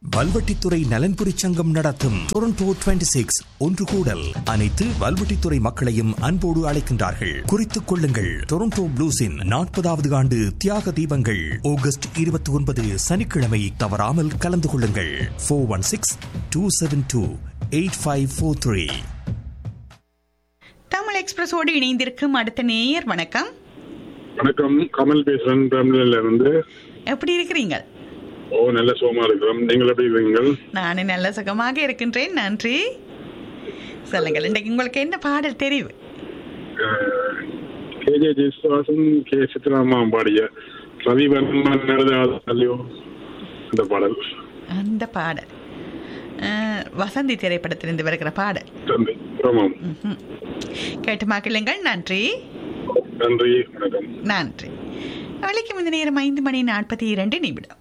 வல்வெட்டித்துறை நலன்புரி சங்கம் நடத்தும் டொரண்டோ 26 சிக்ஸ் ஒன்று கூடல் அனைத்து வல்வெட்டித்துறை மக்களையும் அன்போடு அழைக்கின்றார்கள் குறித்துக் கொள்ளுங்கள் டொரண்டோ ப்ளூஸின் நாற்பதாவது ஆண்டு தியாக தீபங்கள் ஆகஸ்ட் இருபத்தி ஒன்பது சனிக்கிழமை தவறாமல் கலந்து கொள்ளுங்கள் four one six two seven two eight five four three Tamil எக்ஸ்பிரஸோடு இணைந்திருக்கும் அடுத்த நேயர் வணக்கம் வணக்கம் கமல் பேசுறேன் பெரம்பலூர்ல இருந்து எப்படி இருக்கிறீங்க ஓ நல்ல சோமா இருக்கிறோம் நீங்கள் எப்படி இருக்கீங்கள் நானும் நல்ல சுகமாக இருக்கின்றேன் நன்றி சொல்லுங்கள் இன்றைக்கு உங்களுக்கு என்ன பாடல் தெரிவு கே ஜே ஜெயசுவாசன் கே சித்ராமா பாடிய ரவிவர்மன் நடந்தாலையோ இந்த பாடல் அந்த பாடல் அஹ், வசந்தி திரைப்படத்திலிருந்து வருகிற பாடல் நன்றி ஆமாம் ம்ஹும். கேட்டு மாக்கிள்ளுங்கள் நன்றி நன்றி வணக்கம் நன்றி வழிக்கு இந்த நேரம் ஐந்து மணி நாற்பத்தி இரண்டு நிமிடம்